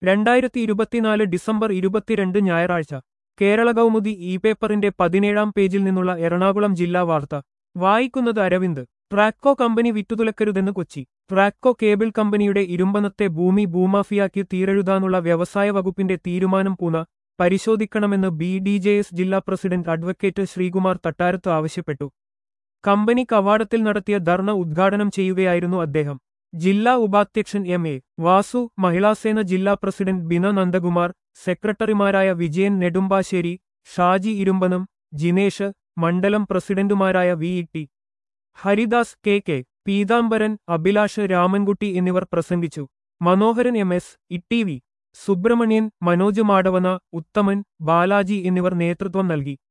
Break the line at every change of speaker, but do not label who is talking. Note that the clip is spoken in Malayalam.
രണ്ടായിരത്തി ഇരുപത്തിനാല് ഡിസംബർ ഇരുപത്തിരണ്ട് ഞായറാഴ്ച കേരള കൗമുദി ഇ പേപ്പറിന്റെ പതിനേഴാം പേജിൽ നിന്നുള്ള എറണാകുളം ജില്ലാ വാർത്ത വായിക്കുന്നത് അരവിന്ദ് ട്രാക്കോ കമ്പനി വിറ്റുതുലക്കരുതെന്ന് കൊച്ചി ട്രാക്കോ കേബിൾ കമ്പനിയുടെ ഇരുമ്പനത്തെ ഭൂമി ഭൂമാഫിയാക്കി തീരെഴുതാനുള്ള വ്യവസായ വകുപ്പിന്റെ തീരുമാനം പൂന പരിശോധിക്കണമെന്ന് ബി ഡി ജെ എസ് ജില്ലാ പ്രസിഡന്റ് അഡ്വക്കേറ്റ് ശ്രീകുമാർ തട്ടാരത്ത് ആവശ്യപ്പെട്ടു കമ്പനി കവാടത്തിൽ നടത്തിയ ധർണ ഉദ്ഘാടനം ചെയ്യുകയായിരുന്നു അദ്ദേഹം ജില്ലാ ഉപാധ്യക്ഷൻ എം എ വാസു മഹിളാസേന ജില്ലാ പ്രസിഡന്റ് ബിന നന്ദകുമാർ സെക്രട്ടറിമാരായ വിജയൻ നെടുമ്പാശ്ശേരി ഷാജി ഇരുമ്പനം ജിനേഷ് മണ്ഡലം പ്രസിഡന്റുമാരായ V E T Haridas K K Peethambaran Abhilash Ramankutty എന്നിവർ പ്രസംഗിച്ചു Manoharan M S E V Subramanian Manoj Madavana Uthaman Balaji എന്നിവർ നേതൃത്വം നൽകി